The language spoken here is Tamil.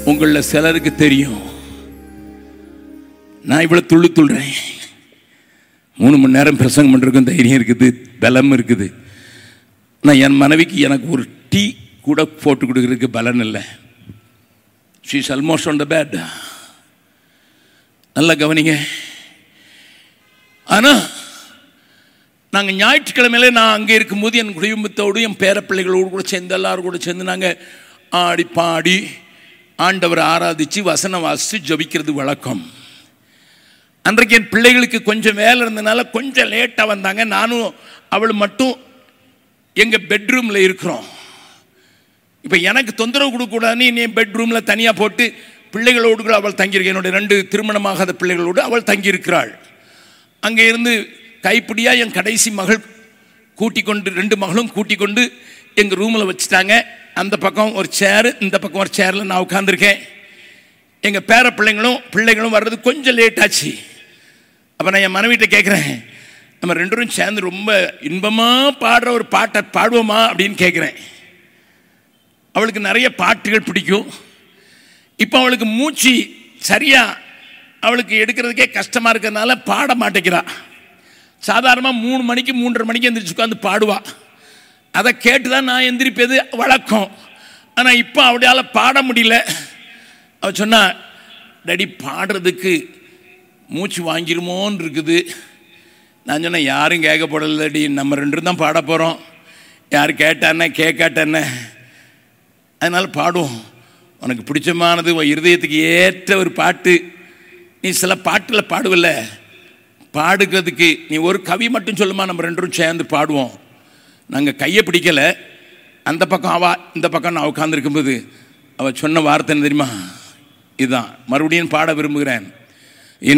உங்களில் சிலருக்கு தெரியும் நான் இவ்வளோ துள்ளு துள்ளுறேன் மூணு மணி நேரம் பிரசங்கம் பண்ணுறதுக்கும் தைரியம் இருக்குது பலம் இருக்குது நான் என் மனைவிக்கு எனக்கு ஒரு டீ கூட போட்டு கொடுக்கறதுக்கு பலன் இல்லை she's almost on the bed நல்லா கவனிங்க ஆனால் நாங்கள் ஞாயிற்றுக்கிழமையில நான் அங்கே இருக்கும்போது என் குடும்பத்தோடு என் பேரப்பிள்ளைகளோடு கூட சேர்ந்து எல்லாரும் கூட சேர்ந்து நாங்கள் ஆடி பாடி ஆண்டவரை ஆராதித்து வசனம் வாசித்து ஜபிக்கிறது வழக்கம் அன்றைக்கு என் பிள்ளைகளுக்கு கொஞ்சம் வேலை இருந்தனால கொஞ்சம் லேட்டாக வந்தாங்க நானும் அவள் மட்டும் எங்கள் பெட்ரூமில் இருக்கிறோம் இப்போ எனக்கு தொந்தரவு கொடுக்கக்கூடாதுன்னு நீ பெட்ரூமில் தனியாக போட்டு பிள்ளைகளோடு கூட அவள் தங்கியிருக்க என்னுடைய ரெண்டு திருமணமாகாத பிள்ளைகளோடு அவள் தங்கியிருக்கிறாள் அங்கே இருந்து கைப்பிடியாக என் கடைசி மகள் கூட்டி கொண்டு ரெண்டு மகளும் கூட்டி கொண்டு எங்கள் ரூமில் வச்சுட்டாங்க அந்த பக்கம் ஒரு சேரு இந்த பக்கம் ஒரு சேரில் நான் உட்காந்துருக்கேன் எங்கள் பேர பிள்ளைங்களும் பிள்ளைகளும் வர்றது கொஞ்சம் லேட் ஆச்சு அப்போ நான் என் மனைவிட்ட கேட்குறேன் நம்ம ரெண்டு பேரும் சேர்ந்து ரொம்ப இன்பமாக பாடுற ஒரு பாட்டை பாடுவோமா அப்படின்னு கேட்குறேன் அவளுக்கு நிறைய பாட்டுகள் பிடிக்கும் இப்போ அவளுக்கு மூச்சு சரியாக அவளுக்கு எடுக்கிறதுக்கே கஷ்டமாக இருக்கிறதுனால பாட மாட்டேங்கிறா சாதாரணமாக மூணு மணிக்கு மூன்றரை மணிக்கு எந்திரிச்சு உட்காந்து பாடுவா அதை கேட்டு தான் நான் எந்திரிப்பது வழக்கம் ஆனால் இப்போ அவளால் பாட முடியல அவள் சொன்னா டடி பாடுறதுக்கு மூச்சு வாங்கிருமோன்னு இருக்குது நான் சொன்னேன் யாரும் கேட்க போடலடி நம்ம ரெண்டு பேரும் தான் பாட போகிறோம் யார் கேட்டானே கேட்காட்டானே அதனால் பாடுவோம் உனக்கு பிடிச்சமானது உன் இருதயத்துக்கு ஏற்ற ஒரு பாட்டு நீ சில பாட்டில் பாடுவல்ல பாடுகிறதுக்கு நீ ஒரு கவி மட்டும் சொல்லுமா நம்ம ரெண்டு பேரும் சேர்ந்து பாடுவோம் நாங்கள் கையை பிடிக்கலை அந்த பக்கம் அவா இந்த பக்கம் நான் உட்காந்துருக்கும்போது அவள் சொன்ன வார்த்தை என்ன தெரியுமா இதுதான் மறுபடியும் பாட விரும்புகிறேன்